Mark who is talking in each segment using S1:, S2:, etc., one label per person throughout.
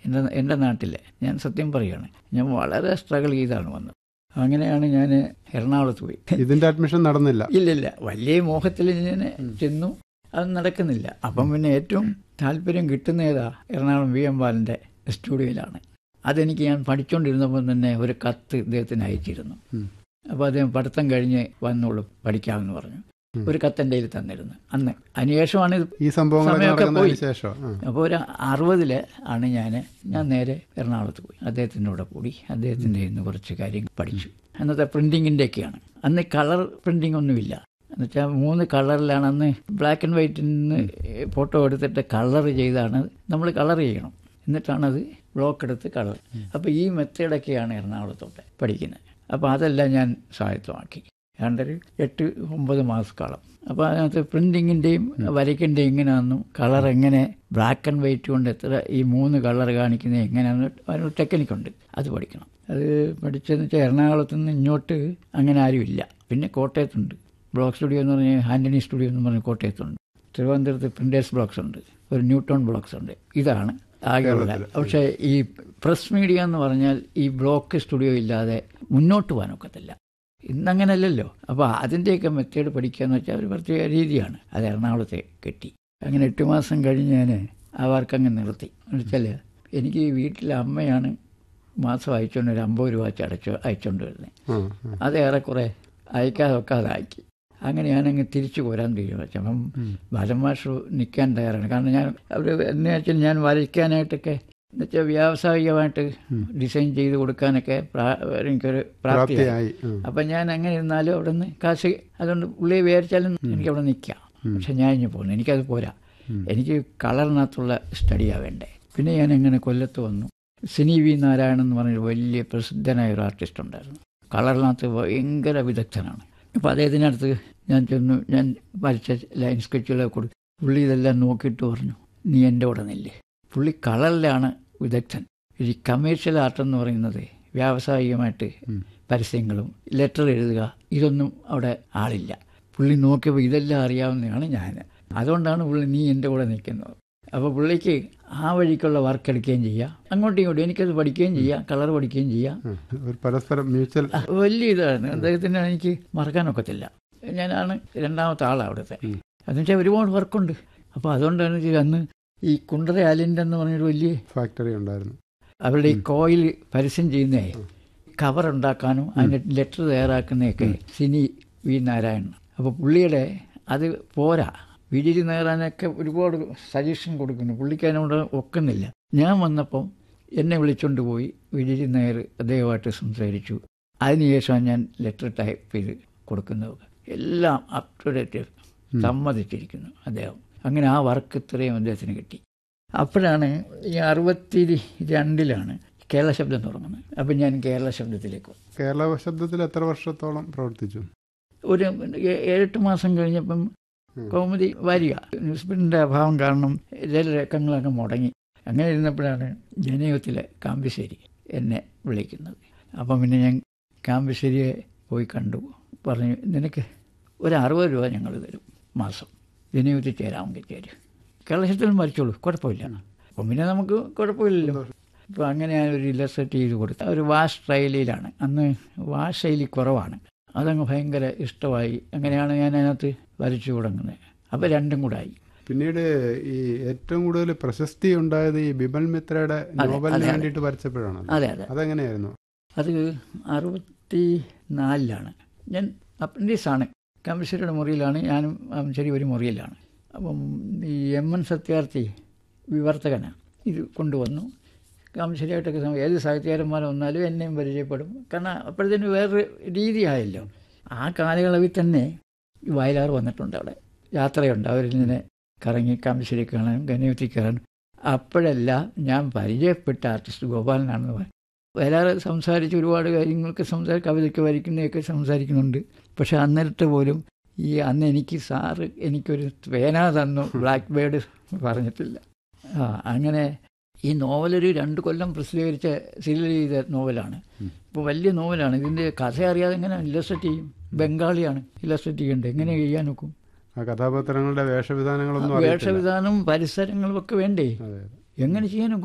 S1: എൻ്റെ എൻ്റെ നാട്ടിൽ ഞാൻ സത്യം പറയുകയാണ് ഞാൻ വളരെ സ്ട്രഗിൾ ചെയ്താണ് വന്നത് അങ്ങനെയാണ് ഞാൻ എറണാകുളത്ത് പോയി
S2: ഇതിന്റെ അഡ്മിഷൻ നടന്നില്ല
S1: ഇല്ലില്ല വലിയ മോഹത്തിൽ ഞാൻ ചെന്നു അത് നടക്കുന്നില്ല അപ്പം പിന്നെ ഏറ്റവും താല്പര്യം കിട്ടുന്ന ഏതാ എറണാകുളം വി എം ബാലൻ്റെ സ്റ്റുഡിയോയിലാണ് അതെനിക്ക് ഞാൻ പഠിച്ചുകൊണ്ടിരുന്നപ്പോൾ തന്നെ ഒരു കത്ത് ഇദ്ദേഹത്തിന് അയച്ചിരുന്നു
S2: ഉം.
S1: അപ്പോൾ അദ്ദേഹം പഠിത്തം കഴിഞ്ഞ് വന്നോളൂ പഠിക്കാമെന്ന് പറഞ്ഞു
S2: ഉം.
S1: ഒരു കത്ത് എൻ്റെ കയ്യിൽ തന്നിരുന്നു അന്ന് അതിനുശേഷമാണ് ഇത്
S2: ഈ സംഭവങ്ങളൊക്കെ
S1: സമയമൊക്കെ
S2: നടക്കുന്നതിന്
S1: പോയി.
S2: ശേഷം ആ.
S1: അപ്പോൾ ഒരു അറുപതില് ആണ് ഞാൻ ഞാൻ നേരെ എറണാകുളത്ത് പോയി അദ്ദേഹത്തിൻ്റെ കൂടെ കൂടി അദ്ദേഹത്തിൻ്റെ ഇന്ന് കുറച്ച് കാര്യങ്ങൾ പഠിച്ചു അന്നത്തെ പ്രിൻറ്റിങ്ങിൻ്റെ ഒക്കെയാണ് അന്ന് കളർ പ്രിൻറ്റിംഗ് ഒന്നുമില്ല എന്നുവെച്ചാൽ മൂന്ന് കളറിലാണ് അന്ന് ബ്ലാക്ക് ആൻഡ് വൈറ്റിൽ നിന്ന് ഫോട്ടോ എടുത്തിട്ട് കളർ ചെയ്താണ് നമ്മൾ കളർ ചെയ്യണം എന്നിട്ടാണത് ബ്ലോക്ക് എടുത്ത് കളർ അപ്പോൾ ഈ മെത്തേഡൊക്കെയാണ് എറണാകുളത്തോട്ട് പഠിക്കുന്നത് അപ്പോൾ അതെല്ലാം ഞാൻ സ്വായത്തമാക്കി ഏതാണ്ടൊരു എട്ട് ഒമ്പത് മാസക്കാലം അപ്പോൾ അതിനകത്ത് പ്രിൻറ്റിങ്ങിൻ്റെയും വരയ്ക്കിൻ്റെയും എങ്ങനെയാണെന്നും കളർ എങ്ങനെ ബ്ലാക്ക് ആൻഡ് വൈറ്റ് കൊണ്ട് എത്ര ഈ മൂന്ന് കളർ കാണിക്കുന്നത് എങ്ങനെയാണെന്ന് അതിനൊരു ടെക്നിക്കുണ്ട് അത് പഠിക്കണം അത് പഠിച്ചതെന്ന് വെച്ചാൽ എറണാകുളത്ത് നിന്ന് ഇങ്ങോട്ട് അങ്ങനെ ആരുമില്ല പിന്നെ കോട്ടയത്തുണ്ട് ബ്ലോക്ക് സ്റ്റുഡിയോ എന്ന് പറഞ്ഞാൽ ആൻ്റണി സ്റ്റുഡിയോ എന്ന് പറഞ്ഞ് കോട്ടയത്തുണ്ട് തിരുവനന്തപുരത്ത് പ്രിൻറ്റേഴ്സ് ബ്ലോക്സ് ഉണ്ട് ഒരു ന്യൂട്ടൺ ബ്ലോക്സ് ഉണ്ട് ഇതാണ് ആകെയുള്ള പക്ഷേ ഈ പ്രസ് മീഡിയ എന്ന് പറഞ്ഞാൽ ഈ ബ്ലോക്ക് സ്റ്റുഡിയോ ഇല്ലാതെ മുന്നോട്ട് പോകാനൊക്കത്തില്ല ഇന്നങ്ങനല്ലല്ലോ അപ്പോൾ അതിൻ്റെയൊക്കെ മെത്തേഡ് പഠിക്കുക എന്ന് വെച്ചാൽ ഒരു പ്രത്യേക രീതിയാണ് അത് എറണാകുളത്തെ കെട്ടി അങ്ങനെ എട്ട് മാസം കഴിഞ്ഞ് ഞാൻ ആ വർക്ക് അങ്ങ് നിർത്തി എന്ന് വെച്ചാൽ എനിക്ക് ഈ വീട്ടിലെ അമ്മയാണ് മാസം അയച്ചുകൊണ്ട് ഒരു അമ്പത് രൂപ വെച്ച് അടച്ചു അയച്ചുകൊണ്ട് വരുന്നത്
S2: ആ, ആ.
S1: അത് ഏറെക്കുറെ അയക്കാതെ വെക്കാതെ ആക്കി അങ്ങനെ ഞാനങ്ങ് തിരിച്ചു പോരാൻ തീരുമാനിച്ചു അപ്പം ബാലൻ മാഷ് നിൽക്കാൻ തയ്യാറാണ് കാരണം ഞാൻ അവർ എന്ന് വെച്ചാൽ ഞാൻ വരയ്ക്കാനായിട്ടൊക്കെ എന്നുവെച്ചാൽ വ്യാവസായികമായിട്ട് ഡിസൈൻ ചെയ്ത് കൊടുക്കാനൊക്കെ പ്രാ- എനിക്കൊരു പ്രാപ്തിയായി
S2: പ്രാപ്തിയായി ആ.
S1: അപ്പം ഞാൻ അങ്ങനെ ഇരുന്നാലും അവിടെ നിന്ന് കാശ് അതുകൊണ്ട് പുള്ളിയെ വിചാരിച്ചാലും എനിക്ക് അവിടെ നിൽക്കാം പക്ഷെ ഞാൻ ഇനി പോകുന്നു എനിക്കത് പോരാ എനിക്ക് കളറിനകത്തുള്ള സ്റ്റഡിയാണ് വേണ്ടേ പിന്നെ ഞാൻ എങ്ങനെ കൊല്ലത്ത് വന്നു സിനി വി നാരായണൻ എന്ന് പറഞ്ഞൊരു വലിയ പ്രസിദ്ധനായ ഒരു ആർട്ടിസ്റ്റ് ഉണ്ടായിരുന്നു കളറിനകത്ത് ഭയങ്കര വിദഗ്ധനാണ് അപ്പോൾ അദ്ദേഹത്തിനടുത്ത് ഞാൻ ചെന്നു ഞാൻ വരച്ച ലൈൻ സ്കെച്ചുകളൊക്കെ കൊടുത്തു പുള്ളി ഇതെല്ലാം നോക്കിയിട്ട് പറഞ്ഞു നീ എൻ്റെ കൂടെ നില്ലേ പുള്ളി കളറിലാണ് വിദഗ്ധൻ ഈ കമേഴ്ഷ്യൽ ആർട്ട് എന്ന് പറയുന്നത് വ്യാവസായികമായിട്ട് പരസ്യങ്ങളും ലെറ്റർ എഴുതുക ഇതൊന്നും അവിടെ ആളില്ല പുള്ളി നോക്കിയപ്പോൾ ഇതെല്ലാം അറിയാവുന്നതാണ് ഞാൻ അതുകൊണ്ടാണ് പുള്ളി നീ എൻ്റെ കൂടെ നിൽക്കുന്നത് അപ്പോൾ പുള്ളിക്ക് ആ വഴിക്കുള്ള വർക്ക് എടുക്കുകയും ചെയ്യാം അങ്ങോട്ടും ഇങ്ങോട്ടും എനിക്കത് പഠിക്കുകയും ചെയ്യാം കളർ പഠിക്കുകയും ചെയ്യാം
S2: ആ. ഒരു പരസ്പരം മ്യൂച്വൽ
S1: ആ, വലിയ ഇതാണ് അദ്ദേഹത്തിന് എനിക്ക് മറക്കാനൊക്കത്തില്ല ഞാനാണ് രണ്ടാമത്തെ ആളാണ് അവിടുത്തെ അതെന്ന് വെച്ചാൽ ഒരുപാട് വർക്കുണ്ട് അപ്പോൾ അതുകൊണ്ടാണ് ഇത് അന്ന് ഈ കുണ്ടറ ആലിൻ്റെ എന്ന് പറഞ്ഞൊരു വലിയ
S2: ഫാക്ടറി ഉണ്ടായിരുന്നു
S1: അവരുടെ ഈ കോയിൽ പരസ്യം ചെയ്യുന്നേ കവർ ഉണ്ടാക്കാനും അതിൻ്റെ ലെറ്റർ തയ്യാറാക്കുന്നതൊക്കെ സിനി വി നാരായണൻ അപ്പോൾ പുള്ളിയുടെ അത് പോരാ വിജിരി നേറാനൊക്കെ ഒരുപാട് സജഷൻ കൊടുക്കുന്നു പുള്ളിക്ക് അതിനോട് ഒക്കുന്നില്ല ഞാൻ വന്നപ്പം എന്നെ വിളിച്ചുകൊണ്ട് പോയി വിജിരി നേർ അദ്ദേഹമായിട്ട് സംസാരിച്ചു അതിനുശേഷം ഞാൻ ലെറ്റർ ടൈപ്പ് ചെയ്ത് കൊടുക്കുന്നത് എല്ലാം അപ് ടു ഡേറ്റ് സമ്മതിച്ചിരിക്കുന്നു അദ്ദേഹം അങ്ങനെ ആ വർക്ക് ഇത്രയും അദ്ദേഹത്തിന് കിട്ടി അപ്പോഴാണ് ഈ അറുപത്തി രണ്ടിലാണ് കേരള ശബ്ദം തുടങ്ങുന്നത് അപ്പം ഞാൻ കേരള ശബ്ദത്തിലേക്ക് വന്നു
S2: കേരള ശബ്ദത്തിൽ എത്ര വർഷത്തോളം പ്രവർത്തിച്ചു
S1: ഒരു ഏ- ഏഴെട്ട് മാസം കഴിഞ്ഞപ്പം കൗമുദി വരിക ന്യൂസ് പ്രിന്റിൻ്റെ അഭാവം കാരണം ചില രക്കങ്ങളൊക്കെ മുടങ്ങി അങ്ങനെ ഇരുന്നപ്പോഴാണ് ജനയുഗത്തിലെ കാമ്പിശ്ശേരി എന്നെ വിളിക്കുന്നത് അപ്പം പിന്നെ ഞാൻ കാമ്പിശ്ശേരിയെ പോയി കണ്ടു പറഞ്ഞു നിനക്ക് ഒരു അറുപത് രൂപ ഞങ്ങൾ തരും മാസം ജനയുഗത്തിൽ ചേരാമെങ്കിൽ ചേരും കേരളത്തിൽ മരിച്ചോളൂ കുഴപ്പമില്ല അപ്പം പിന്നെ നമുക്ക് കുഴപ്പമില്ലല്ലോ അപ്പോൾ അങ്ങനെ ഞാൻ ഒരു ഇല്ലസ്ട്രേറ്റ് ചെയ്ത് കൊടുത്തു ഒരു വാഷ് ശൈലിയിലാണ് അന്ന് വാഷ് ശൈലി കുറവാണ് അതങ്ങ് ഭയങ്കര ഇഷ്ടമായി അങ്ങനെയാണ് ഞാൻ അതിനകത്ത് വരച്ചു തുടങ്ങുന്നത് അപ്പോൾ രണ്ടും കൂടെ ആയി
S2: പിന്നീട് ഈ ഏറ്റവും കൂടുതൽ പ്രശസ്തി ഉണ്ടായത് ഈ ബിമൽ മിത്രയുടെ നോവലിന്
S1: അതെ.
S2: വേണ്ടിയിട്ട് വരച്ചപ്പോഴാണ്
S1: അതെ അതെ
S2: അതെങ്ങനെയായിരുന്നു
S1: അത് അറുപത്തി നാലിലാണ് ഞാൻ അപ്രൻറ്റീസാണ് കമ്പശ്ശേരിയുടെ മുറിയിലാണ് ഞാനും ശരി ഒരു മുറിയിലാണ് അപ്പം ഈ എം എൻ സത്യാർത്ഥി വിവർത്തകനാണ് ഇത് കൊണ്ടുവന്നു കാമശ്ശേരിയായിട്ടൊക്കെ സം- ഏത് സാഹിത്യകാരന്മാർ വന്നാലും എന്നെയും പരിചയപ്പെടും കാരണം അപ്പോഴത്തേന് വേറൊരു രീതിയായല്ലോ ആ കാലയളവിൽ തന്നെ ഈ വയലാർ വന്നിട്ടുണ്ട് അവിടെ യാത്രയുണ്ട് അവരിങ്ങനെ കറങ്ങി കാമശ്ശേരി കാണാനും ഗനയുത്തി കയറാനും അപ്പോഴെല്ലാം ഞാൻ പരിചയപ്പെട്ട ആർട്ടിസ്റ്റ് ഗോപാലനാണെന്ന് പറയും വയലാർ സംസാരിച്ച് ഒരുപാട് കാര്യങ്ങൾക്ക് സംസാര കവിതയ്ക്ക് വരയ്ക്കുന്നതൊക്കെ സംസാരിക്കുന്നുണ്ട് പക്ഷെ അന്നേരത്തെ പോലും ഈ അന്ന് എനിക്ക് സാറ് എനിക്കൊരു പേന തന്നു ബ്ലാക്ക് ബേർഡ് പറഞ്ഞിട്ടില്ല ആ അങ്ങനെ ഈ നോവലൊരു രണ്ട് കൊല്ലം പ്രസിദ്ധീകരിച്ച സീരിയൽ ചെയ്ത നോവലാണ് ഇപ്പോൾ വലിയ നോവലാണ് ഇതിൻ്റെ കഥ അറിയാതെ എങ്ങനെ ഇല്ലസ്ട്രേറ്റ് ചെയ്യും ബംഗാളിയാണ് ഇല്ലസ്ട്രേറ്റ് ചെയ്യേണ്ടത് എങ്ങനെ ചെയ്യാൻ നോക്കും
S2: ആ കഥാപാത്രങ്ങളുടെ വേഷവിധാനങ്ങളൊന്നും അറിയത്തില്ല
S1: വേഷവിധാനവും പരിസരങ്ങളും ഒക്കെ വേണ്ടേ
S2: അതെ അതെ.
S1: എങ്ങനെ ചെയ്യാൻ നോക്കും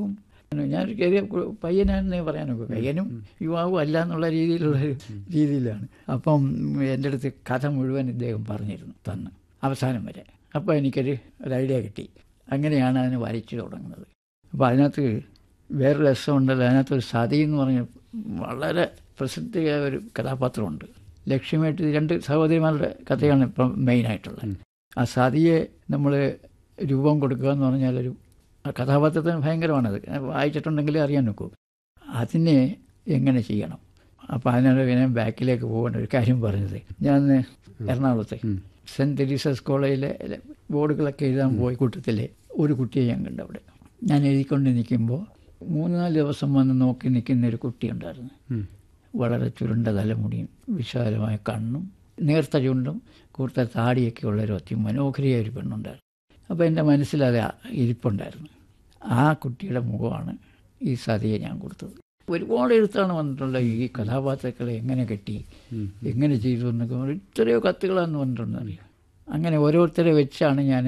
S1: ഞാനൊരു ചെറിയ കു- പയ്യനാണെന്നേ പറയാനൊക്കെ പയ്യനും യുവാവും അല്ല എന്നുള്ള രീതിയിലുള്ള ഒരു രീതിയിലാണ് അപ്പം എൻ്റെ അടുത്ത് കഥ മുഴുവൻ ഇദ്ദേഹം പറഞ്ഞിരുന്നു തന്ന് അവസാനം വരെ അപ്പോൾ എനിക്കൊരു ഒരു ഐഡിയ കിട്ടി അങ്ങനെയാണ് അതിന് വരച്ചു തുടങ്ങുന്നത് അപ്പോൾ അതിനകത്ത് വേറൊരു രസമുണ്ടല്ലോ അതിനകത്ത് ഒരു സതി എന്ന് പറഞ്ഞ വളരെ പ്രസിദ്ധിയായ ഒരു കഥാപാത്രമുണ്ട് ലക്ഷ്യമായിട്ട് ഇത് രണ്ട് സഹോദരിമാരുടെ കഥയാണ് ഇപ്പം മെയിനായിട്ടുള്ളത് ആ സതിയെ നമ്മൾ രൂപം കൊടുക്കുക എന്ന് പറഞ്ഞാൽ ഒരു ആ കഥാപാത്രത്തിന് ഭയങ്കരമാണത് വായിച്ചിട്ടുണ്ടെങ്കിൽ അറിയാൻ നോക്കൂ അതിനെ എങ്ങനെ ചെയ്യണം അപ്പോൾ അതിനാണ് ഞാൻ ബാക്കിലേക്ക് പോകേണ്ട ഒരു കാര്യം പറഞ്ഞത് ഞാൻ എറണാകുളത്തെ സെൻറ്റ് തെരീസസ് കോളേജിലെ ബോർഡുകളൊക്കെ എഴുതാൻ പോയി കൂട്ടത്തിലെ ഒരു കുട്ടിയെ ഞാൻ കണ്ടു അവിടെ ഞാൻ എഴുതിക്കൊണ്ട് നിൽക്കുമ്പോൾ മൂന്ന് നാല് ദിവസം വന്ന് നോക്കി നിൽക്കുന്ന ഒരു കുട്ടിയുണ്ടായിരുന്നു വളരെ ചുരുണ്ട തലമുടിയും വിശാലമായ കണ്ണും നേർത്ത ചുണ്ടും കൂർത്ത താടിയൊക്കെ ഉള്ള ഒരു അതിമനോഹരിയായ ഒരു പെണ്ണുണ്ടായിരുന്നു അപ്പോൾ എൻ്റെ മനസ്സിലത് ഇരിപ്പുണ്ടായിരുന്നു ആ കുട്ടിയുടെ മുഖമാണ് ഈ സതിയെ ഞാൻ കൊടുത്തത് ഒരുപാട് എഴുത്താണ് വന്നിട്ടുള്ളത് ഈ കഥാപാത്രങ്ങളെ എങ്ങനെ കെട്ടി എങ്ങനെ ചെയ്തു എന്നൊക്കെ പറഞ്ഞ് ഇത്രയോ കത്തുകളാന്ന് വന്നിട്ടുണ്ട് അറിയാം അങ്ങനെ ഓരോരുത്തരെ വെച്ചാണ് ഞാൻ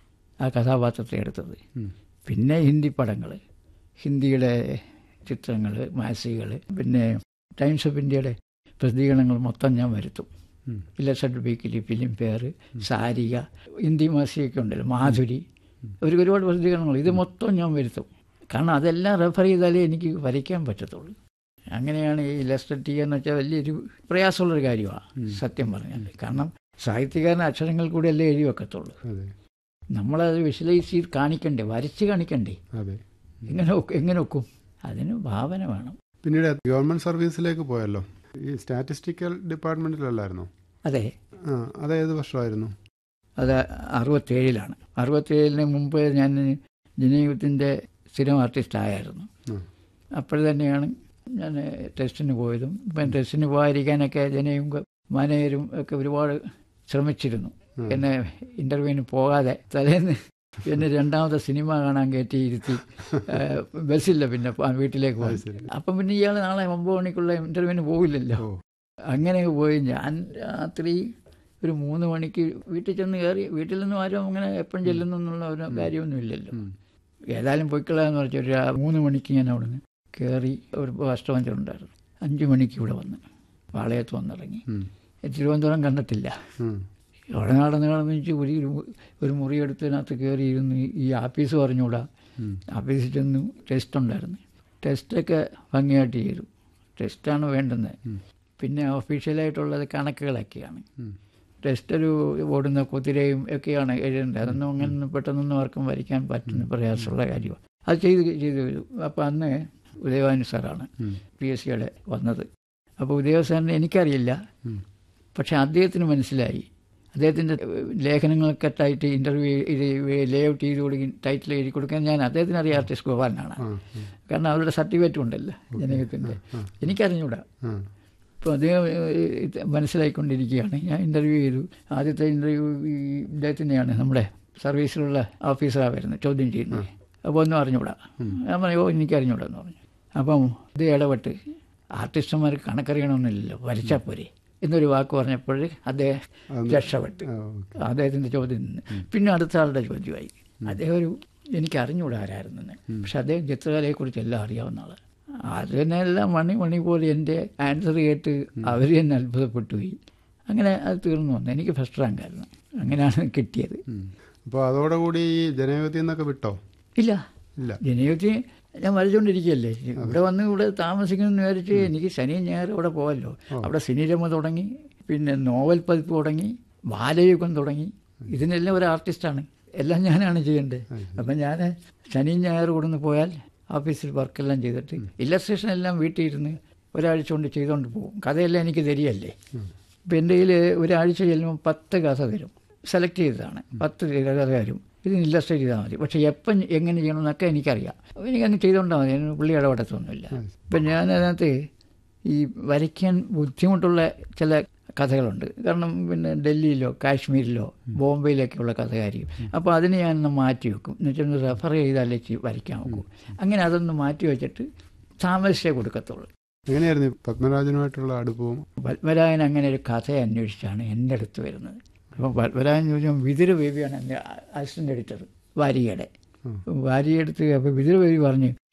S1: ആ കഥാപാത്രത്തെ എടുത്തത് പിന്നെ ഹിന്ദി പടങ്ങൾ ഹിന്ദിയുടെ ചിത്രങ്ങൾ മാസികകൾ പിന്നെ ടൈംസ് ഓഫ് ഇന്ത്യയുടെ പ്രസിദ്ധീകരണങ്ങൾ മൊത്തം ഞാൻ വരുത്തും illustrated weekly Filmfare Sarika Hindi മാസികയൊക്കെ ഉണ്ടല്ലോ മാധുരി ഒരു ഒരുപാട് പ്രസിദ്ധീകരണങ്ങൾ ഇത് മൊത്തം ഞാൻ വരുത്തും കാരണം അതെല്ലാം റെഫർ ചെയ്താലേ എനിക്ക് വരയ്ക്കാൻ പറ്റത്തുള്ളൂ അങ്ങനെയാണ് ഈ ഇലസ്ട്രേറ്റ് ചെയ്യുക എന്ന് വെച്ചാൽ വലിയൊരു പ്രയാസമുള്ളൊരു കാര്യമാണ് സത്യം പറഞ്ഞാൽ കാരണം സാഹിത്യകാരൻ അക്ഷരങ്ങൾ കൂടി അല്ലേ എഴുതി വെക്കത്തുള്ളൂ
S2: അതെ
S1: നമ്മളത് വിഷ്വലൈസ് ചെയ്ത് കാണിക്കണ്ടേ വരച്ച് കാണിക്കണ്ടേ
S2: അതെ
S1: എങ്ങനെ ഒക്കും എങ്ങനെ ഒക്കും അതിന് ഭാവന വേണം
S2: പിന്നീട് ഗവൺമെന്റ് സർവീസിലേക്ക് പോയല്ലോ ഈ സ്റ്റാറ്റിസ്റ്റിക്കൽ ഡിപ്പാർട്ട്മെന്റിലല്ലായിരുന്നോ
S1: അതെ
S2: ആ അത് ഏത് വർഷമായിരുന്നു
S1: അത് അറുപത്തേഴിലാണ് അറുപത്തേഴിന് മുമ്പ് ഞാൻ ജനയുഗത്തിൻ്റെ സ്ഥിരം ആർട്ടിസ്റ്റ് ആയിരുന്നു
S2: ആ. അപ്പോൾ
S1: അപ്പോൾ തന്നെയാണ് ഞാൻ ടെസ്റ്റിന് പോയതും ഇപ്പം ടെസ്റ്റിന് പോകാതിരിക്കാനൊക്കെ ജനയും മാനേജരും ഒക്കെ ഒരുപാട് ശ്രമിച്ചിരുന്നു എന്നെ ഇൻ്റർവ്യൂവിന് പോകാതെ തലേന്ന് എന്നെ രണ്ടാമത്തെ സിനിമ കാണാൻ കയറ്റി ഇരുത്തി ആ, ബസ്സില്ല പിന്നെ പോ- വീട്ടിലേക്ക് പോയി
S2: ശരി.
S1: അപ്പം പിന്നെ ഇയാൾ നാളെ ഒമ്പത് മണിക്കുള്ള ഇൻ്റർവ്യൂവിന് പോകില്ലല്ലോ
S2: ഓ
S1: അങ്ങനെ പോയി ഞാൻ രാത്രി ഒരു മൂന്ന് മണിക്ക് വീട്ടിൽ ചെന്ന് കയറി വീട്ടിൽ നിന്നും ആരും അങ്ങനെ എപ്പോഴും ചെല്ലുന്നു എന്നുള്ള ഒരു കാര്യമൊന്നുമില്ലല്ലോ
S2: ഉം.
S1: ഏതായാലും പൊയ്ക്കളാന്ന് വെച്ചാൽ ഒരു ആ- മൂന്ന് മണിക്ക് ഞാൻ അവിടെ നിന്ന് കയറി ഒരു കസ്റ്റമർ ഉണ്ടായിരുന്നു അഞ്ച് മണിക്ക് ഇവിടെ വന്ന് പാളയത്ത് വന്നിറങ്ങി
S2: ഉം.
S1: തിരുവനന്തപുരം കണ്ടിട്ടില്ല
S2: ഉം.
S1: അവിടെ നടന്ന് നടന്ന് വെച്ച് ഒരു ഒരു മുറിയെടുത്തതിനകത്ത് കയറി ഇരുന്ന് ഈ ആഫീസ് പറഞ്ഞുകൂടാ
S2: ഉം.
S1: ആഫീസിൽ ചെന്ന് ടെസ്റ്റ് ഉണ്ടായിരുന്നു ടെസ്റ്റൊക്കെ ഭംഗിയായിട്ട് ചെയ്തു ടെസ്റ്റാണ് വേണ്ടുന്നത് പിന്നെ ഒഫീഷ്യലായിട്ടുള്ളത് കണക്കുകളൊക്കെയാണ്
S2: ഉം.
S1: ടെസ്റ്റ് ഒരു ഓടുന്ന കുതിരയും ഒക്കെയാണ് എഴുതേണ്ടത് അതൊന്നും അങ്ങനെ പെട്ടെന്നൊന്നും ആർക്കും വരയ്ക്കാൻ പറ്റുന്ന പ്രയാസമുള്ള കാര്യമാണ് അത് ചെയ്ത് ചെയ്ത് വരും അപ്പോൾ അന്ന് ഉദയവാനി സാറാണ്
S2: ഉം.
S1: പി എസ് സിയുടെ വന്നത് അപ്പോൾ ഉദയ സാറിനെ എനിക്കറിയില്ല
S2: ഉം.
S1: പക്ഷെ അദ്ദേഹത്തിന് മനസ്സിലായി അദ്ദേഹത്തിൻ്റെ ലേഖനങ്ങളൊക്കെ ടൈറ്റ് ഇൻ്റർവ്യൂ ഇത് ലേ ഔട്ട് ചെയ്ത് കൊടുക്കും ടൈറ്റിൽ എഴുതി കൊടുക്കാൻ ഞാൻ അദ്ദേഹത്തിന് അറിയാം ആർട്ടിസ്റ്റ് ഗോപാലനാണ്
S2: ആ
S1: കാരണം അവരുടെ സർട്ടിഫിക്കറ്റ് ഉണ്ടല്ലോ ജനകത്തിൻ്റെ എനിക്കറിഞ്ഞൂടാ
S2: ആ
S1: അപ്പോൾ അദ്ദേഹം ഏഹ്, ഇത് മനസ്സിലായിക്കൊണ്ടിരിക്കുകയാണ് ഞാൻ ഇൻ്റർവ്യൂ ചെയ്തു ആദ്യത്തെ ഇൻ്റർവ്യൂ ഈ ഇദ്ദേഹത്തിനെയാണ് നമ്മുടെ സർവീസിലുള്ള ഓഫീസറാണ് വരുന്നത് ചോദ്യം ചെയ്യുന്നത് അപ്പോൾ ഒന്നും അറിഞ്ഞൂടാ ഞാൻ പറഞ്ഞു ഓ എനിക്ക് അറിഞ്ഞൂടാ എന്ന് പറഞ്ഞു അപ്പം ഇത് ഇടപെട്ട് ആർട്ടിസ്റ്റന്മാർക്ക് കണക്കറിയണമെന്നില്ലല്ലോ വരച്ചാൽ പോരെ എന്നൊരു വാക്ക് പറഞ്ഞപ്പോൾ അദ്ദേഹം രക്ഷപ്പെട്ട്
S2: ആ, ഓക്കെ.
S1: അദ്ദേഹത്തിൻ്റെ ചോദ്യം നിന്ന് പിന്നെ അടുത്ത ആളുടെ ചോദ്യമായി അദ്ദേഹം ഒരു എനിക്ക് അറിഞ്ഞൂടാ ആരായിരുന്നെന്ന് പക്ഷെ അദ്ദേഹം ചിത്രകലയെക്കുറിച്ച് എല്ലാം അറിയാവുന്ന ആള് അതിനെല്ലാം മണി മണി പോലെ എൻ്റെ ആൻസർ കേട്ട് അവർ തന്നെ അത്ഭുതപ്പെട്ടു പോയി അങ്ങനെ അത് തീർന്നു വന്നു എനിക്ക് ഫസ്റ്റ് റാങ്ക് ആയിരുന്നു അങ്ങനെയാണ് കിട്ടിയത്
S2: ഉം. അപ്പോൾ അതോടുകൂടി ഈ ജനയുഗത്തിൽ നിന്നൊക്കെ വിട്ടോ
S1: ഇല്ല
S2: ഇല്ല
S1: ജനയുഗത്തിൽ ഞാൻ വരച്ചുകൊണ്ടിരിക്കുകയല്ലേ ഇവിടെ വന്ന് ഇവിടെ താമസിക്കുമെന്ന് വിചാരിച്ച് എനിക്ക് ശനിയും ഞായറും ഇവിടെ പോകല്ലോ അവിടെ സിനിരമ തുടങ്ങി പിന്നെ നോവൽ പതിപ്പ് തുടങ്ങി ബാലയുഗം തുടങ്ങി ഇതിനെല്ലാം ഒരു ആർട്ടിസ്റ്റാണ് എല്ലാം ഞാനാണ് ചെയ്യേണ്ടത് അപ്പം ഞാൻ ശനിയും ഞായറും ഇവിടെ നിന്ന് പോയാൽ ഓഫീസിൽ വർക്കെല്ലാം ചെയ്തിട്ട് ഇല്ലസ്ട്രേഷൻ എല്ലാം വീട്ടിൽ ഇരുന്ന് ഒരാഴ്ച കൊണ്ട് ചെയ്തുകൊണ്ട് പോകും കഥയെല്ലാം എനിക്ക് തരികയല്ലേ ഇപ്പം എൻ്റെ കയ്യിൽ ഒരാഴ്ച ചെല്ലുമ്പോൾ പത്ത് കഥ തരും സെലക്ട് ചെയ്തതാണ് പത്ത് കഥ തരും ഇത് ഇല്ലസ്ട്രേറ്റ് ചെയ്താൽ മതി പക്ഷേ എപ്പം എങ്ങനെ ചെയ്യണമെന്നൊക്കെ എനിക്കറിയാം അപ്പോൾ എനിക്കങ്ങ് ചെയ്തുകൊണ്ടാൽ മതി അതിന് പുള്ളി ഇടപെടത്തൊന്നുമില്ല ഇപ്പം ഞാൻ അതിനകത്ത് ഈ വരയ്ക്കാൻ ബുദ്ധിമുട്ടുള്ള ചില കഥകളുണ്ട് കാരണം പിന്നെ ഡൽഹിയിലോ കാശ്മീരിലോ ബോംബെയിലൊക്കെയുള്ള കഥകാരിയും അപ്പോൾ അതിന് ഞാനൊന്ന് മാറ്റി വെക്കും എന്നുവെച്ചാൽ റെഫർ ചെയ്താലേ ചെ- വരയ്ക്കാൻ നോക്കൂ അങ്ങനെ അതൊന്ന് മാറ്റി വെച്ചിട്ട് താമസിച്ചേ കൊടുക്കത്തുള്ളൂ
S2: എങ്ങനെയായിരുന്നു ഈ പത്മരാജനുമായിട്ടുള്ള അടുപ്പവും
S1: പത്മരാജൻ അങ്ങനെ ഒരു കഥ അന്വേഷിച്ചാണ് എൻ്റെ അടുത്ത് വരുന്നത് അപ്പോൾ പത്മരാജൻ ചോദിച്ചാൽ വിതുര ബേബിയാണ് എൻ്റെ അസിസ്റ്റൻ്റ് എഡിറ്റർ വാരികയുടെ വാരിയെടുത്ത് അപ്പോൾ വിതുര ബേബി പറഞ്ഞു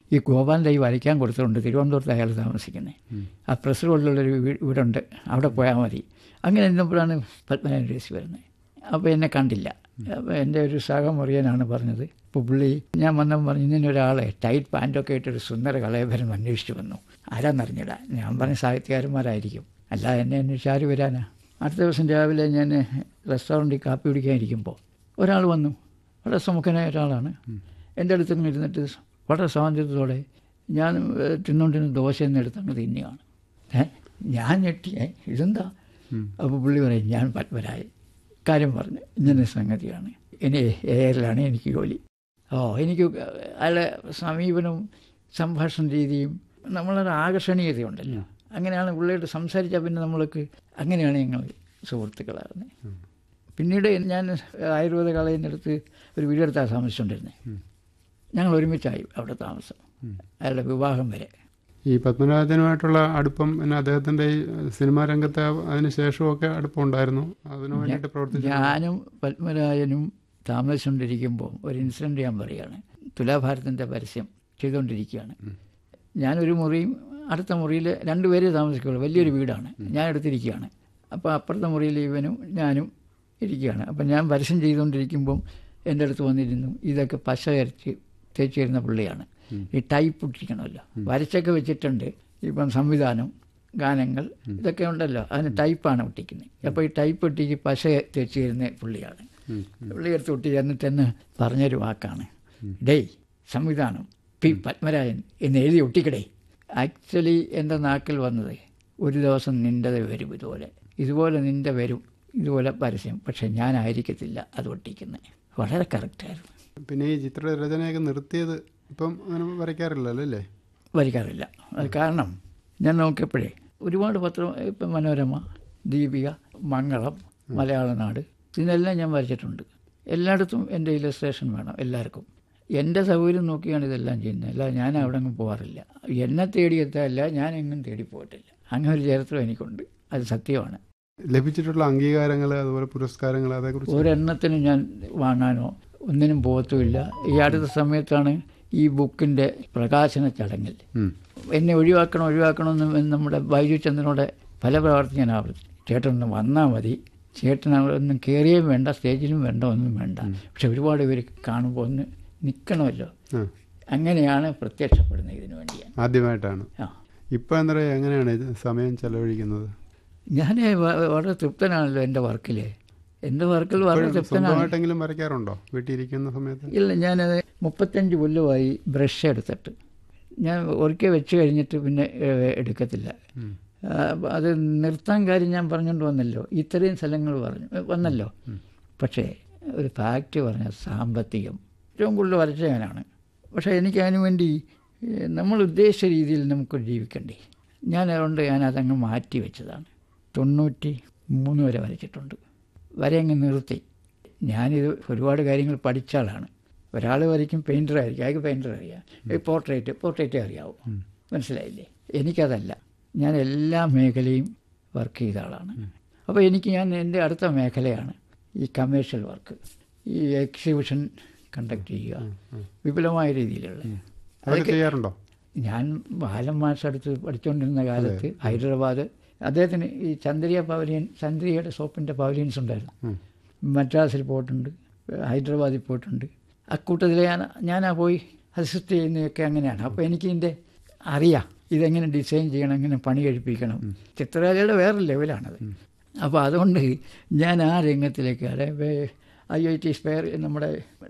S1: ഈ ഗോപാലിൻ്റെ ഈ വരയ്ക്കാൻ കൊടുത്തിട്ടുണ്ട് തിരുവനന്തപുരത്ത് അയാൾ താമസിക്കുന്നത് ആ പ്രസ് റോഡിലുള്ളൊരു വീ- വീടുണ്ട് അവിടെ പോയാൽ മതി അങ്ങനെ ഇരുന്നപ്പോഴാണ് പത്മനാഭൻ രേസി വരുന്നത് അപ്പോൾ എന്നെ കണ്ടില്ല അപ്പോൾ എൻ്റെ ഒരു സഹമുറിയനാണ് പറഞ്ഞത് ഇപ്പോൾ പുള്ളി ഞാൻ വന്നപ്പോൾ പറഞ്ഞു ഇങ്ങനെ ഒരാളെ ടൈറ്റ് പാൻറ്റൊക്കെ ഇട്ടൊരു സുന്ദര കളയഭരം അന്വേഷിച്ചു വന്നു ആരാന്നറിഞ്ഞില്ല ഞാൻ പറഞ്ഞ സാഹിത്യകാരന്മാരായിരിക്കും അല്ലാതെ എന്നെ അന്വേഷിച്ച് ആര് വരാനാ അടുത്ത ദിവസം രാവിലെ ഞാൻ റെസ്റ്റോറൻറ്റിൽ കാപ്പി കുടിക്കാൻ ഇരിക്കുമ്പോൾ ഒരാൾ വന്നു വളരെ സുമുഖനായ ഒരാളാണ് എൻ്റെ അടുത്ത് ഇങ്ങനെ ഇരുന്നിട്ട് വളരെ സ്വാതന്ത്ര്യത്തോടെ ഞാൻ ഏഹ്, തിന്നുകൊണ്ടിരുന്ന ദോശ എന്നെടുത്ത് അങ്ങ് തിന്നുകയാണ് ഏ ഞാൻ ഞെട്ടി ഏ ഇതെന്താ അപ്പോൾ പുള്ളി പറയും ഞാൻ പത്മരായ കാര്യം പറഞ്ഞു ഇങ്ങനെ സംഗതിയാണ് ഇനി എയറിലാണ് എനിക്ക് ജോലി ഓ എനിക്ക് അയാളുടെ സമീപനവും സംഭാഷണ രീതിയും നമ്മളൊരു ആകർഷണീയതയുണ്ടല്ലോ അങ്ങനെയാണ് പുള്ളിയോട് സംസാരിച്ചാൽ പിന്നെ നമ്മൾക്ക് അങ്ങനെയാണ് ഞങ്ങൾ സുഹൃത്തുക്കളാകുന്നത് പിന്നീട് ഞാൻ ആയുർവേദ കളയിൻ്റെ അടുത്ത് ഒരു വീടെടുത്താണ് താമസിച്ചുകൊണ്ടിരുന്നത് ഞങ്ങൾ ഒരുമിച്ചായി അവിടെ താമസം അയാളുടെ വിവാഹം വരെ
S2: ഈ പത്മരാജനുമായിട്ടുള്ള അടുപ്പം പിന്നെ അദ്ദേഹത്തിന്റെ ഈ സിനിമാ രംഗത്തെ അതിന് ശേഷമൊക്കെ അടുപ്പം ഉണ്ടായിരുന്നു അതിനു വേണ്ടിയിട്ട് പ്രവർത്തിച്ചു
S1: ഞാനും പത്മരാജനും താമസിച്ചുകൊണ്ടിരിക്കുമ്പോൾ ഒരു ഇൻസിഡൻറ്റ് ഞാൻ പറയുകയാണ് തുലാഭാരത്തിൻ്റെ പരസ്യം ചെയ്തുകൊണ്ടിരിക്കുകയാണ് ഞാനൊരു മുറിയും അടുത്ത മുറിയിൽ രണ്ടുപേരെ താമസിക്കുള്ളൂ വലിയൊരു വീടാണ് ഞാൻ എടുത്തിരിക്കുകയാണ് അപ്പോൾ അപ്പുറത്തെ മുറിയിൽ ഇവനും ഞാനും ഇരിക്കുകയാണ് അപ്പം ഞാൻ പരസ്യം ചെയ്തുകൊണ്ടിരിക്കുമ്പം എൻ്റെ അടുത്ത് വന്നിരുന്നു ഇതൊക്കെ പശ അരച്ച് തേച്ച് തരുന്ന പുള്ളിയാണ് ഈ ടൈപ്പ് ഇട്ടിരിക്കണമല്ലോ വരച്ചൊക്കെ വെച്ചിട്ടുണ്ട് ഇപ്പം സംവിധാനം ഗാനങ്ങൾ ഇതൊക്കെ ഉണ്ടല്ലോ അതിന് ടൈപ്പാണ് ഒട്ടിക്കുന്നത് അപ്പോൾ ഈ ടൈപ്പ് ഒട്ടിക്ക് പശ തേച്ച് തരുന്ന പുള്ളിയാണ് പുള്ളി എടുത്ത് ഒട്ടി എന്നിട്ട് എന്ന് പറഞ്ഞൊരു വാക്കാണ് ഡേയ് സംവിധാനം പി പത്മരാജൻ എന്ന് എഴുതി ഒട്ടിക്കടേ ആക്ച്വലി എൻ്റെ നാക്കിൽ വന്നത് ഒരു ദിവസം നിൻ്റെത് വരും ഇതുപോലെ ഇതുപോലെ നിൻ്റെ വരും ഇതുപോലെ പരസ്യം പക്ഷെ ഞാനായിരിക്കത്തില്ല അത് ഒട്ടിക്കുന്നത് വളരെ കറക്റ്റായിരുന്നു
S2: പിന്നെ ഈ ചിത്രരചനയൊക്കെ നിർത്തിയത് ഇപ്പം അങ്ങനെ വരയ്ക്കാറില്ലല്ലോ അല്ലേ
S1: വരിക്കാറില്ല അത് കാരണം ഞാൻ നോക്കിയപ്പോഴേ ഒരുപാട് പത്രം ഇപ്പം മനോരമ ദീപിക മംഗളം മലയാള നാട് ഇതിനെല്ലാം ഞാൻ വരച്ചിട്ടുണ്ട് എല്ലായിടത്തും എൻ്റെ ഇലസ്ട്രേഷൻ വേണം എല്ലാവർക്കും എൻ്റെ സൗകര്യം നോക്കിയാണ് ഇതെല്ലാം ചെയ്യുന്നത് അല്ല ഞാൻ അവിടെ അങ്ങ് പോകാറില്ല എന്നെ തേടിയെത്തല്ല ഞാൻ എങ്ങും തേടി പോയിട്ടില്ല അങ്ങനെ ഒരു ചരിത്രം എനിക്കുണ്ട് അത് സത്യമാണ്
S2: ലഭിച്ചിട്ടുള്ള അംഗീകാരങ്ങൾ അതുപോലെ പുരസ്കാരങ്ങൾ അതേക്കുറിച്ച്
S1: ഒരെണ്ണത്തിനും ഞാൻ വാങ്ങാനോ ഒന്നിനും പോകത്തുമില്ല ഈ അടുത്ത സമയത്താണ് ഈ ബുക്കിൻ്റെ പ്രകാശന ചടങ്ങിൽ
S2: ഉം.
S1: എന്നെ ഒഴിവാക്കണം ഒഴിവാക്കണമെന്ന് നമ്മുടെ ബൈജു ചന്ദ്രനോട് പല പ്രവർത്തി ഞാൻ ആവർത്തിച്ചു ചേട്ടൻ ഒന്ന് വന്നാൽ മതി ചേട്ടൻ അവിടെ ഒന്നും കയറിയും വേണ്ട സ്റ്റേജിലും വേണ്ട ഒന്നും വേണ്ട പക്ഷെ ഒരുപാട് പേര് കാണുമ്പോൾ ഒന്ന് നിൽക്കണമല്ലോ
S2: ആ
S1: അങ്ങനെയാണ് പ്രത്യക്ഷപ്പെടുന്നത് ഇതിനു വേണ്ടി ഞാൻ
S2: ആദ്യമായിട്ടാണ്
S1: ആ
S2: ഇപ്പം എന്താ പറയുക എങ്ങനെയാണ് ഇത് സമയം ചെലവഴിക്കുന്നത്
S1: ഞാൻ വ- വളരെ തൃപ്തനാണല്ലോ എൻ്റെ വർക്കിൽ എൻ്റെ വർക്കിൽ വളരെ
S2: ഇപ്പോഴും
S1: തൃപ്തനാണ്
S2: സ്വന്തമായിട്ടെങ്കിലും വരയ്ക്കാറുണ്ടോ വീട്ടിൽ ഇരിക്കുന്ന സമയത്ത്
S1: ഇല്ല ഞാനത് മുപ്പത്തഞ്ച് കൊല്ലമായി ബ്രഷ് എടുത്തിട്ട് ഞാൻ ഒരിക്കൽ വെച്ച് കഴിഞ്ഞിട്ട് പിന്നെ ഏഹ്, എടുക്കത്തില്ല
S2: ഉം.
S1: ആ, അപ്പൊ അത് നിർത്താൻ കാര്യം ഞാൻ പറഞ്ഞുകൊണ്ട് വന്നല്ലോ ഇത്രയും സ്ഥലങ്ങൾ പറഞ്ഞു ഏ, വന്നല്ലോ പക്ഷേ ഒരു ഫാക്റ്റ് പറഞ്ഞ സാമ്പത്തികം ഏറ്റവും കൂടുതൽ വരച്ച ഞാനാണ് പക്ഷേ എനിക്ക് അതിനു വേണ്ടി ഏ, നമ്മൾ ഉദ്ദേശിച്ച രീതിയിൽ നമുക്ക് ജീവിക്കണ്ടേ ഞാൻ അതുകൊണ്ട് ഞാൻ അതങ്ങ് മാറ്റി വെച്ചതാണ് തൊണ്ണൂറ്റി മൂന്ന് വരെ വരച്ചിട്ടുണ്ട് വരെ അങ്ങ് നിർത്തി ഞാനിത് ഒരുപാട് കാര്യങ്ങൾ പഠിച്ച ആളാണ് ഒരാൾ വരയ്ക്കും പെയിൻറ്റർ ആയിരിക്കും അയാൾക്ക് പെയിൻറ്റർ അറിയാം ഈ പോർട്രേറ്റ് പോർട്രേറ്റേ അറിയാവൂ മനസ്സിലായില്ലേ എനിക്കതല്ല ഞാൻ എല്ലാ മേഖലയും വർക്ക് ചെയ്ത ആളാണ് അപ്പോൾ എനിക്ക് ഞാൻ എൻ്റെ അടുത്ത മേഖലയാണ് ഈ കമേഴ്ഷ്യൽ വർക്ക് ഈ എക്സിബിഷൻ കണ്ടക്ട് ചെയ്യുക വിപുലമായ രീതിയിലുള്ള
S2: അതൊക്കെ ചെയ്യാറുണ്ടോ
S1: ഞാൻ ബാലൻ മാഷ അടുത്ത് പഠിച്ചുകൊണ്ടിരുന്ന കാലത്ത് ഹൈദരാബാദ് അദ്ദേഹത്തിന് ഈ ചന്ദ്രിയ പവലിയൻ ചന്ദ്രിയയുടെ സോപ്പിൻ്റെ പവലിയൻസ് ഉണ്ടായിരുന്നു
S2: ഉം.
S1: മദ്രാസിൽ പോയിട്ടുണ്ട് ഹൈദരാബാദിൽ പോയിട്ടുണ്ട് അക്കൂട്ടത്തിൽ ഞാൻ ഞാനാ പോയി അസിസ്റ്റ് ചെയ്യുന്നതൊക്കെ അങ്ങനെയാണ് അപ്പോൾ എനിക്ക് ഇതിൻ്റെ അറിയാം ഇതെങ്ങനെ ഡിസൈൻ ചെയ്യണം എങ്ങനെ പണി കഴിപ്പിക്കണം ചിത്രകലയുടെ വേറെ ലെവലാണത് അപ്പോൾ അതുകൊണ്ട് ഞാൻ ആ രംഗത്തിലേക്ക് അതായത് ഐ ഐ ടി ഫെയർ നമ്മുടെ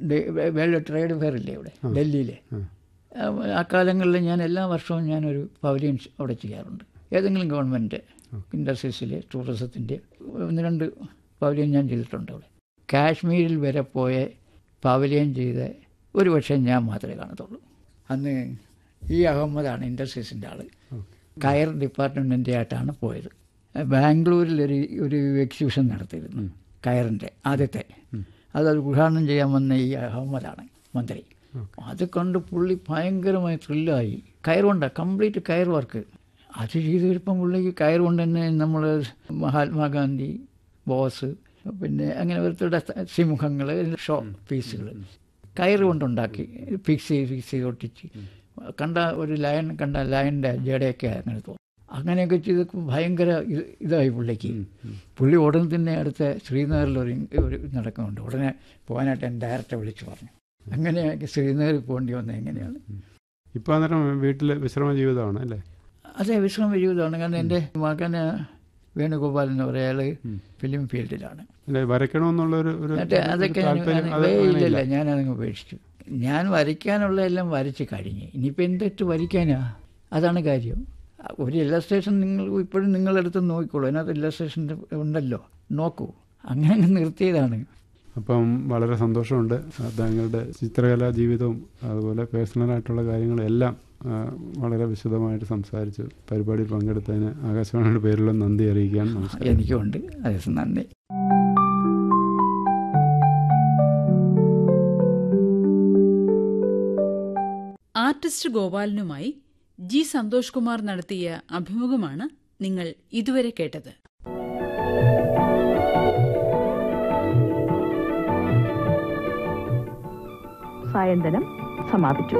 S1: വേൾഡ് ട്രേഡ് ഫെയർ ഇല്ലേ ഇവിടെ ഡൽഹിയിലെ ആ കാലങ്ങളിൽ ഞാൻ എല്ലാ വർഷവും ഞാനൊരു പവലിയൻ അവിടെ ചെയ്യാറുണ്ട് ഏതെങ്കിലും ഗവൺമെൻറ് ഇൻഡസ്ട്രീസിലെ ടൂറിസത്തിൻ്റെ ഒന്ന് രണ്ട് പവലിയൻ ഞാൻ ചെയ്തിട്ടുണ്ട് അവിടെ കാശ്മീരിൽ വരെ പോയ പവലിയൻ ചെയ്ത് ഒരു പക്ഷേ ഞാൻ മാത്രമേ കാണത്തുള്ളൂ അന്ന് ഈ അഹമ്മദാണ് ഇൻഡസ്ട്രീസിൻ്റെ ആൾ കയർ ഡിപ്പാർട്ട്മെൻറ്റിൻ്റെ ആയിട്ടാണ് പോയത് ബാംഗ്ലൂരിൽ ഒരു ഒരു എക്സിബിഷൻ നടത്തിയിരുന്നു കയറിൻ്റെ ആദ്യത്തെ അതത് ഉദ്ഘാടനം ചെയ്യാൻ വന്ന ഈ അഹമ്മദാണ് മന്ത്രി അത് കണ്ട് പുള്ളി ഭയങ്കരമായി ത്രില്ലായി കയർ കൊണ്ടാണ് കംപ്ലീറ്റ് കയർ വർക്ക് അത് ചെയ്ത് വരുമ്പം പുള്ളിക്ക് കയർ കൊണ്ട് തന്നെ നമ്മൾ മഹാത്മാഗാന്ധി ബോസ് പിന്നെ അങ്ങനെ ഓരോരുത്തരുടെ സിംഹങ്ങൾ ഷോ പീസുകൾ കയർ കൊണ്ടുണ്ടാക്കി ഫിക്സ് ചെയ്ത് ഫിക്സ് ചെയ്ത് ഒട്ടിച്ച് കണ്ട ഒരു ലയൺ കണ്ട ലയൻ്റെ ജടയൊക്കെ അങ്ങനെ തോന്നും അങ്ങനെയൊക്കെ ചെയ്ത് ഭയങ്കര ഇത് ഇതായി പുള്ളിക്ക്
S2: ഉം, ഉം.
S1: പുള്ളി ഉടൻ തന്നെ അടുത്ത ശ്രീനഗറിൽ ഒരു ഒരു നടക്കുന്നുണ്ട് ഉടനെ പോകാനായിട്ട് എൻ്റെ ഡയറക്ടറെ വിളിച്ചു പറഞ്ഞു അങ്ങനെ ശ്രീനഗറിൽ പോകേണ്ടി വന്നത് എങ്ങനെയാണ്
S2: ഇപ്പൊ അന്നേരം വീട്ടില് വിശ്രമ ജീവിതമാണ് അല്ലേ
S1: അതെ വിശ്രമ ജീവിതമാണ് കാരണം എൻ്റെ മകന് വേണുഗോപാൽ എന്ന് പറയുക അയാൾ
S2: ഉം.
S1: ഫിലിം ഫീൽഡിലാണ്
S2: അല്ലെ വരയ്ക്കണമെന്നുള്ള ഒരു ഒരു
S1: എന്നിട്ട് അതൊക്കെ ഞാൻ-
S2: താല്പര്യം
S1: ഞാൻ-
S2: അത്
S1: ഏയ്
S2: അങ്ങനെയില്ല.
S1: ഇല്ലില്ല ഞാനതങ്ങ് ഉപേക്ഷിച്ചു ഞാൻ വരയ്ക്കാനുള്ള എല്ലാം വരച്ച് കഴിഞ്ഞ് ഇനിയിപ്പോൾ എന്തിട്ട് വരയ്ക്കാനാ അതാണ് കാര്യം ഒരു ഇല്ലസ്ട്രേഷൻ നിങ്ങൾ ഇപ്പോഴും നിങ്ങളെടുത്ത് നോക്കിക്കോളൂ അതിനകത്ത് ഇല്ലസ്ട്രേഷൻ ഉണ്ടല്ലോ നോക്കൂ അങ്ങനെ അങ്ങ് നിർത്തിയതാണ്
S2: അപ്പം വളരെ സന്തോഷമുണ്ട് ആ, താങ്കളുടെ ചിത്രകലാ ജീവിതവും അതുപോലെ പേഴ്സണലായിട്ടുള്ള കാര്യങ്ങളും എല്ലാം ആ, വളരെ വിശദമായിട്ട് സംസാരിച്ചു പരിപാടിയിൽ പങ്കെടുത്തതിന് ആകാശവാണിയുടെ പേരിലുള്ള നന്ദി അറിയിക്കാൻ നമസ്കാരം
S1: എനിക്കുണ്ട് അതെ നന്ദി
S3: ആർട്ടിസ്റ്റ് ഗോപാലനുമായി ജി സന്തോഷ് കുമാർ നടത്തിയ അഭിമുഖമാണ് നിങ്ങൾ ഇതുവരെ കേട്ടത്
S4: സായന്തനം സമാപിച്ചു